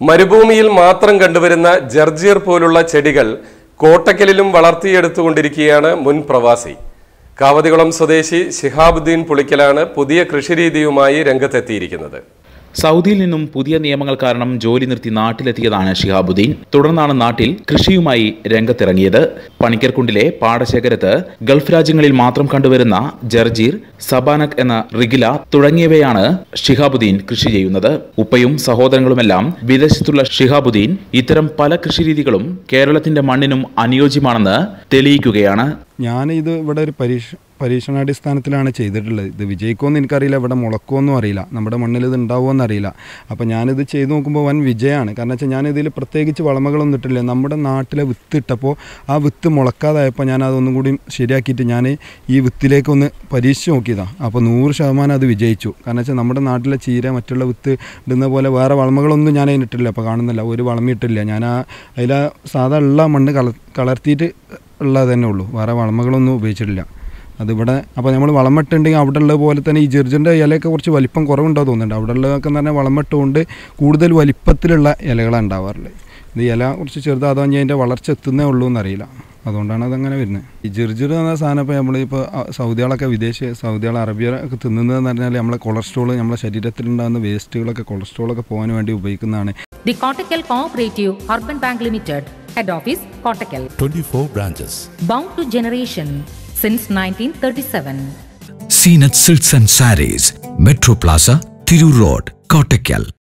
മരുഭൂമിയിൽ മാത്രം കണ്ടുവരുന്ന ജർജിയർ പോലുള്ള ചെടികൾ കോട്ടക്കലിലും വളർത്തിയെടുത്തുകൊണ്ടിരിക്കുകയാണ് മുൻ പ്രവാസി കാവതികുളം സ്വദേശി ശിഹാബുദ്ദീൻ പുളിക്കലാണ് പുതിയ കൃഷിരീതിയുമായി രംഗത്തെത്തിയിരിക്കുന്നത് സൗദിയിൽ നിന്നും പുതിയ നിയമങ്ങൾ കാരണം ജോലി നിർത്തി നാട്ടിലെത്തിയതാണ് ഷിഹാബുദ്ദീൻ തുടർന്നാണ് നാട്ടിൽ കൃഷിയുമായി രംഗത്തിറങ്ങിയത് പണിക്കർകുണ്ടിലെ പാടശേഖരത്ത് ഗൾഫ് രാജ്യങ്ങളിൽ മാത്രം കണ്ടുവരുന്ന ജർജീർ സബാനക് എന്ന റിഗില തുടങ്ങിയവയാണ് ഷിഹാബുദ്ദീൻ കൃഷി ചെയ്യുന്നത് ഉപ്പയും സഹോദരങ്ങളുമെല്ലാം വിദേശത്തുള്ള ഷിഹാബുദ്ദീൻ ഇത്തരം പല കൃഷിരീതികളും കേരളത്തിന്റെ മണ്ണിനും അനുയോജ്യമാണെന്ന് തെളിയിക്കുകയാണ് ഞാൻ ഇത് ഇവിടെ ഒരു പരീക്ഷ പരീക്ഷണാടിസ്ഥാനത്തിലാണ് ചെയ്തിട്ടുള്ളത് ഇത് വിജയിക്കുമെന്ന് എനിക്കറിയില്ല ഇവിടെ മുളക്കുമെന്നും അറിയില്ല നമ്മുടെ മണ്ണിൽ ഇത് ഉണ്ടാവുമെന്ന് അറിയില്ല അപ്പോൾ ഞാനിത് ചെയ്ത് നോക്കുമ്പോൾ വൻ വിജയമാണ് കാരണം വെച്ചാൽ ഞാൻ ഇതിൽ പ്രത്യേകിച്ച് വളമകളൊന്നും ഇട്ടില്ല നമ്മുടെ നാട്ടിലെ വിത്ത് ഇട്ടപ്പോൾ ആ വിത്ത് മുളക്കാതായപ്പോൾ ഞാൻ അതൊന്നും കൂടി ശരിയാക്കിയിട്ട് ഞാൻ ഈ വിത്തിലേക്ക് ഒന്ന് പരീക്ഷിച്ച് നോക്കിയതാണ് അപ്പോൾ നൂറ് ശതമാനം അത് വിജയിച്ചു കാരണം വെച്ചാൽ നമ്മുടെ നാട്ടിലെ ചീര മറ്റുള്ള വിത്ത് ഇടുന്ന പോലെ വേറെ വളമകളൊന്നും ഞാൻ അതിനിട്ടില്ല അപ്പോൾ കാണുന്നില്ല ഒരു വളമ ഇട്ടില്ല ഞാൻ ആ അതിൽ സാധാ ഉള്ള മണ്ണ് കള കളർത്തിയിട്ട് ഉള്ളത് തന്നെ ഉള്ളൂ വേറെ വളമകളൊന്നും ഉപയോഗിച്ചിട്ടില്ല അതിവിടെ അപ്പോൾ നമ്മൾ വളമിട്ടുണ്ടെങ്കിൽ അവിടെ ഉള്ളത് പോലെ തന്നെ ഈ ജെർജറിൻ്റെ ഇലയൊക്കെ കുറച്ച് വലിപ്പം കുറവുണ്ടോ തോന്നുന്നുണ്ട് അവിടെ ഉള്ളതൊക്കെ എന്ന് പറഞ്ഞാൽ വളമിട്ടുകൊണ്ട് കൂടുതൽ വലിപ്പത്തിലുള്ള ഇലകളാണ് ഉണ്ടാവാറുള്ളത് ഇത് ഇല കുറച്ച് ചെറുത് അതോ ഞാൻ അതിൻ്റെ വളർച്ച എത്തുന്നേ ഉള്ളൂ എന്നറിയില്ല അതുകൊണ്ടാണ് അതങ്ങനെ വരുന്നത് ഈ ജെർജർ എന്ന സാധനം ഇപ്പോൾ നമ്മളിപ്പോൾ സൗദികളൊക്കെ വിദേശ സൗദികൾ അറബികളൊക്കെ തിന്നുന്നതെന്ന് പറഞ്ഞാൽ നമ്മളെ കൊളസ്ട്രോൾ നമ്മളെ ശരീരത്തിലുണ്ടാകുന്ന വേസ്റ്റുകളൊക്കെ കൊളസ്ട്രോളൊക്കെ പോകാൻ വേണ്ടി ഉപയോഗിക്കുന്നതാണ് The Kottakkal Cooperative Urban Bank Limited, Head Office, Kottakkal. 24 branches. Bound to generation since 1937. Seenat Silks and Saris, Metro Plaza, Thiru Road, Kottakkal.